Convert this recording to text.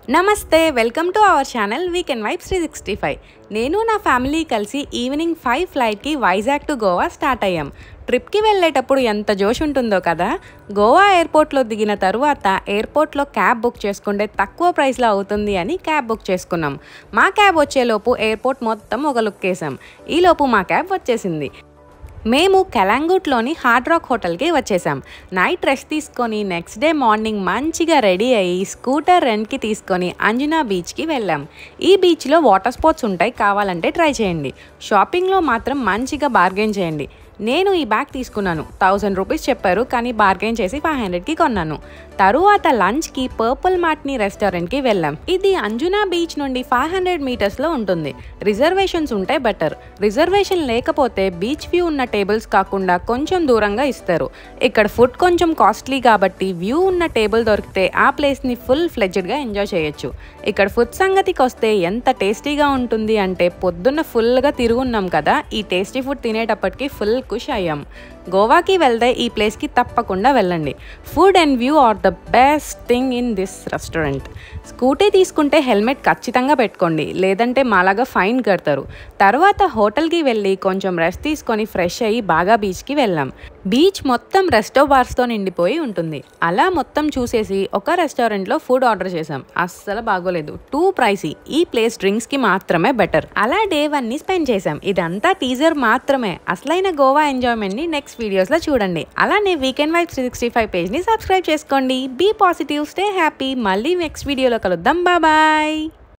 నమస్తే welcome to our channel weekend vibes three sixty five నేను నా ఫ్యామిలీ కలిసి ఈవినింగ్ ఫైవ్ ఫ్లైట్కి వైజాగ్ టు గోవా స్టార్ట్ అయ్యాం ట్రిప్కి వెళ్ళేటప్పుడు ఎంత జోష్ ఉంటుందో కదా గోవా ఎయిర్పోర్ట్లో దిగిన తరువాత ఎయిర్పోర్ట్లో క్యాబ్ బుక్ చేసుకుంటే తక్కువ ప్రైస్లో అవుతుంది అని క్యాబ్ బుక్ చేసుకున్నాం మా క్యాబ్ వచ్చేలోపు ఎయిర్పోర్ట్ మొత్తం ఒక లుక్ వేసాం ఈలోపు మా క్యాబ్ వచ్చేసింది మేము కలాంగూట్లోని హార్డ్ రాక్ హోటల్కి వచ్చేసాం నైట్ రెస్ట్ తీసుకొని నెక్స్ట్ డే మార్నింగ్ మంచిగా రెడీ అయ్యి స్కూటర్ రెంట్కి తీసుకొని అంజనా బీచ్కి వెళ్ళాం ఈ బీచ్లో వాటర్ స్పోర్ట్స్ ఉంటాయి కావాలంటే ట్రై చేయండి షాపింగ్లో మాత్రం మంచిగా బార్గెన్ చేయండి నేను ఈ బ్యాగ్ తీసుకున్నాను థౌజండ్ రూపీస్ చెప్పారు కానీ బార్గెన్ చేసి ఫైవ్ హండ్రెడ్కి కొన్నాను తరువాత లంచ్కి పర్పుల్ మాట్ని రెస్టారెంట్కి వెళ్ళాం ఇది అంజునా బీచ్ నుండి ఫైవ్ హండ్రెడ్ మీటర్స్లో ఉంటుంది రిజర్వేషన్స్ ఉంటే బెటర్ రిజర్వేషన్ లేకపోతే బీచ్ వ్యూ ఉన్న టేబుల్స్ కాకుండా కొంచెం దూరంగా ఇస్తారు ఇక్కడ ఫుడ్ కొంచెం కాస్ట్లీ కాబట్టి వ్యూ ఉన్న టేబుల్ దొరికితే ఆ ప్లేస్ని ఫుల్ ఫ్లెడ్జ్డ్గా ఎంజాయ్ చేయొచ్చు ఇక్కడ ఫుడ్ సంగతికి వస్తే ఎంత టేస్టీగా ఉంటుంది అంటే పొద్దున్న ఫుల్గా తిరుగున్నాం కదా ఈ టేస్టీ ఫుడ్ తినేటప్పటికి ఫుల్ ఖుష్ అయ్యాం గోవాకి వెళ్తే ఈ ప్లేస్కి తప్పకుండా వెళ్ళండి food and view are the best thing in this restaurant scooty తీసుకుంటే హెల్మెట్ ఖచ్చితంగా పెట్టుకోండి లేదంటే మాలాగా ఫైన్ కడతారు తర్వాత హోటల్కి వెళ్ళి కొంచెం రెస్ట్ తీసుకొని ఫ్రెష్ అయ్యి బాగా బీచ్కి వెళ్ళాం బీచ్ మొత్తం రెస్టో బార్స్తో నిండిపోయి ఉంటుంది అలా మొత్తం చూసేసి ఒక రెస్టారెంట్లో ఫుడ్ ఆర్డర్ చేసాం అస్సలు బాగోలేదు టూ ప్రైసీ ఈ ప్లేస్ డ్రింక్స్కి మాత్రమే బెటర్ అలా డే వన్ని స్పెండ్ చేసాం ఇదంతా టీజర్ మాత్రమే అసలైన గోవా ఎంజాయ్మెంట్ని నెక్స్ట్ వీడియోస్లో చూడండి అలానే weekend vibes three sixty five పేజ్ని సబ్స్క్రైబ్ చేసుకోండి బీ పాజిటివ్ స్టే హ్యాపీ మళ్ళీ నెక్స్ట్ వీడియోలో కలుద్దాం బాయ్